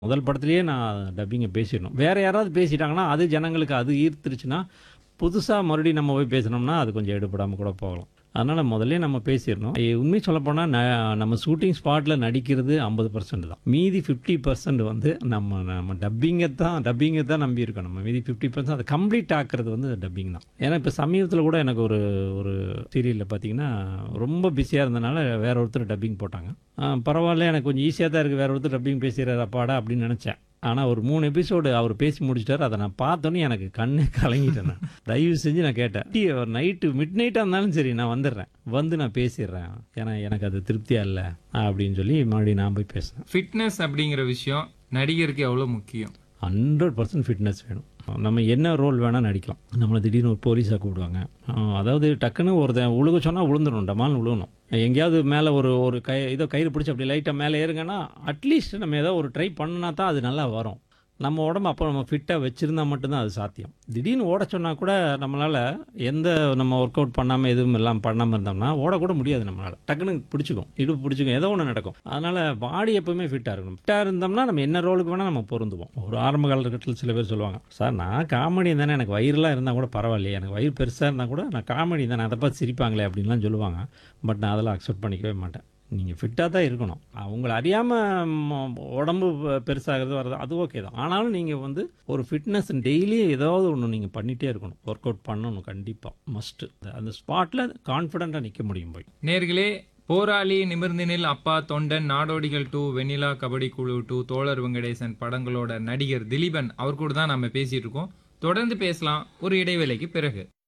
முதல் படத்துலேயே நான் டப்பிங்கை பேசிடணும் வேறு யாராவது பேசிட்டாங்கன்னா அது ஜனங்களுக்கு அது ஈர்த்துருச்சுன்னா புதுசாக மறுபடியும் நம்ம போய் பேசினோம்னா அது கொஞ்சம் எடுபடாமல் கூட போகலாம் அதனால் முதல்ல நம்ம பேசிடணும் ஏ, உண்மை சொல்லப்போனால் ந நம்ம ஷூட்டிங் ஸ்பாட்டில் நடிக்கிறது ஐம்பது பர்சன்ட் தான் மீதி ஃபிஃப்டி பர்சன்ட் வந்து நம்ம நம்ம டப்பிங்கை தான் டப்பிங்கை தான் நம்பி இருக்கோம் நம்ம மீதி ஃபிஃப்டி பர்சன்ட் அதை கம்ப்ளீட் ஆக்குறது வந்து டப்பிங் தான் ஏன்னா இப்போ சமீபத்தில் கூட எனக்கு ஒரு ஒரு சீரியலில் பார்த்தீங்கன்னா ரொம்ப பிஸியாக இருந்தனால வேற ஒருத்தர் டப்பிங் போட்டாங்க ஆ, பரவாயில்ல எனக்கு கொஞ்சம் ஈஸியாக தான் இருக்குது வேற ஒருத்தர் டப்பிங் பேசுகிறார் அப்பாடா அப்படின்னு நினச்சேன் ஆனால் ஒரு மூணு எபிசோடு அவர் பேசி முடிச்சிட்டாரு அதை நான் பார்த்தோன்னே எனக்கு கண்ணே கலங்கிட்டேன் நான் தயவு செஞ்சு நான் கேட்டேன் நைட்டு மிட் நைட்டாக இருந்தாலும் சரி நான் வந்துடுறேன் வந்து நான் பேசிடுறேன் ஏன்னா எனக்கு அது திருப்தியாக இல்லை அப்படின்னு சொல்லி மறுபடியும் நான் போய் பேசினேன் ஃபிட்னஸ் அப்படிங்கிற விஷயம் நடிகருக்கு எவ்வளவு முக்கியம் ஹண்ட்ரட் பர்சன்ட் ஃபிட்னஸ் வேணும் நம்ம என்ன ரோல் வேணால் நடிக்கலாம் நம்மளை திடீர்னு ஒரு போலீஸாக கூப்பிடுவாங்க ஆஹ் அதாவது டக்குன்னு ஒருத்தன் உழுக சொன்னால் விழுந்துடணும் டமால்னு விழுகணும் எங்கேயாவது மேலே ஒரு ஒரு கை ஏதோ கயிறு பிடிச்சி அப்படி லைட்டாக மேலே ஏறுங்கன்னா அட்லீஸ்ட் நம்ம ஏதோ ஒரு ட்ரை பண்ணனா தான் அது நல்லா வரும் நம்ம உடம்பு அப்போ நம்ம ஃபிட்டாக வச்சுருந்தா மட்டும்தான் அது சாத்தியம் திடீர்னு ஓட சொன்னால் கூட நம்மளால் எந்த நம்ம ஒர்க் அவுட் பண்ணாமல் எதுவும் இல்லாமல் பண்ணாமல் இருந்தோம்னா ஓடக்கூட முடியாது நம்மளால் டக்குன்னு பிடிச்சிக்கும் இடுப்பு பிடிச்சிக்கும் ஏதோ ஒன்று நடக்கும் அதனால் பாடி எப்பவுமே ஃபிட்டாக இருக்கணும் ஃபிட்டாக இருந்தோம்னா நம்ம என்ன ரோலுக்கு வேணால் நம்ம பொருந்துவோம் ஒரு ஆரம்ப காலகட்டத்தில் சில பேர் சொல்லுவாங்க சார் நான் காமெடி தானே எனக்கு வயிறுலாம் இருந்தால் கூட பரவாயில்லையே எனக்கு வயிறு பெருசாக இருந்தால் கூட நான் காமெடி தானே அதை பார்த்து சிரிப்பாங்களே அப்படின்லாம் சொல்லுவாங்க பட் நான் அதெல்லாம் அக்செப்ட் பண்ணிக்கவே மாட்டேன் நீங்கள் ஃபிட்டாக தான் இருக்கணும் அவங்கள அறியாமல் உடம்பு பெ- பெருசாகிறது வர்றது அது ஓகே தான் ஆனாலும் நீங்கள் வந்து ஒரு ஃபிட்னஸ் டெய்லி ஏதாவது ஒன்று நீங்கள் பண்ணிகிட்டே இருக்கணும் ஒர்க் அவுட் பண்ணணும் கண்டிப்பாக மஸ்ட்டு அந்த ஸ்பாட்டில் கான்ஃபிடெண்ட்டாக நிற்க முடியும் போய் நேர்களே போராளி நிமிர்ந்தினில் அப்பா தொண்டன் நாடோடிகள் டூ வெண்ணிலா கபடி குழு டூ தோழர் வெங்கடேசன் படங்களோட நடிகர் திலீபன் அவர் கூட தான் நம்ம பேசிட்டு இருக்கோம் தொடர்ந்து பேசலாம் ஒரு இடைவேளைக்கு பிறகு